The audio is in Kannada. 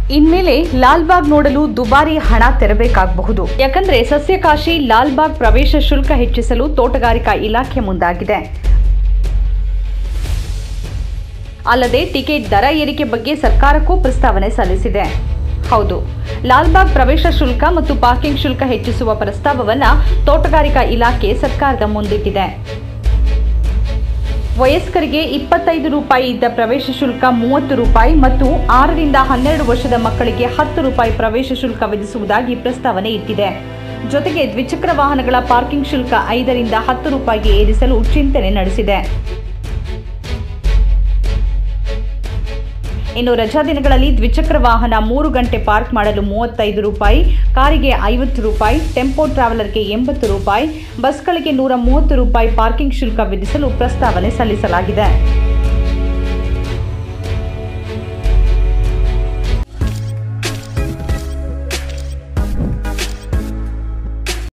ಇನ್ಮೇಲೆ ಲಾಲ್ಬಾಗ್ ನೋಡಲು ದುಬಾರಿ ಹಣ ತೆರಬೇಕಾಗಬಹುದು ಯಾಕಂದ್ರೆ ಸಸ್ಯಕಾಶಿ ಲಾಲ್ಬಾಗ್ ಪ್ರವೇಶ ಶುಲ್ಕ ಹೆಚ್ಚಿಸಲು ತೋಟಗಾರಿಕಾ ಇಲಾಖೆ ಮುಂದಾಗಿದೆ ಅಲ್ಲದೆ ಟಿಕೆಟ್ ದರ ಏರಿಕೆ ಬಗ್ಗೆ ಸರ್ಕಾರಕ್ಕೂ ಪ್ರಸ್ತಾವನೆ ಸಲ್ಲಿಸಿದೆ ಹೌದು ಲಾಲ್ಬಾಗ್ ಪ್ರವೇಶ ಶುಲ್ಕ ಮತ್ತು ಪಾರ್ಕಿಂಗ್ ಶುಲ್ಕ ಹೆಚ್ಚಿಸುವ ಪ್ರಸ್ತಾವವನ್ನ ತೋಟಗಾರಿಕಾ ಇಲಾಖೆ ಸರ್ಕಾರದ ಮುಂದಿಟ್ಟಿದೆ ವಯಸ್ಕರಿಗೆ ಇಪ್ಪತ್ತೈದು ರೂಪಾಯಿ ಇದ್ದ ಪ್ರವೇಶ ಶುಲ್ಕ ಮೂವತ್ತು ರೂಪಾಯಿ ಮತ್ತು ಆರರಿಂದ ಹನ್ನೆರಡು ವರ್ಷದ ಮಕ್ಕಳಿಗೆ ಹತ್ತು ರೂಪಾಯಿ ಪ್ರವೇಶ ಶುಲ್ಕ ವಿಧಿಸುವುದಾಗಿ ಪ್ರಸ್ತಾವನೆ ಇಟ್ಟಿದೆ ಜೊತೆಗೆ ದ್ವಿಚಕ್ರ ವಾಹನಗಳ ಪಾರ್ಕಿಂಗ್ ಶುಲ್ಕ ಐದರಿಂದ ಹತ್ತು ರೂಪಾಯಿಗೆ ಏರಿಸಲು ಚಿಂತನೆ ನಡೆಸಿದೆ ಇನ್ನು ರಜಾ ದಿನಗಳಲ್ಲಿ ದ್ವಿಚಕ್ರ ವಾಹನ ಮೂರು ಗಂಟೆ ಪಾರ್ಕ್ ಮಾಡಲು ಮೂವತ್ತೈದು ರೂಪಾಯಿ ಕಾರಿಗೆ ಐವತ್ತು ರೂಪಾಯಿ ಟೆಂಪೋ ಟ್ರಾವೆಲರ್ಗೆ ಎಂಬತ್ತು ರೂಪಾಯಿ ಬಸ್ಗಳಿಗೆ ನೂರ ಮೂವತ್ತು ರೂಪಾಯಿ ಪಾರ್ಕಿಂಗ್ ಶುಲ್ಕ ವಿಧಿಸಲು ಪ್ರಸ್ತಾವನೆ ಸಲ್ಲಿಸಲಾಗಿದೆ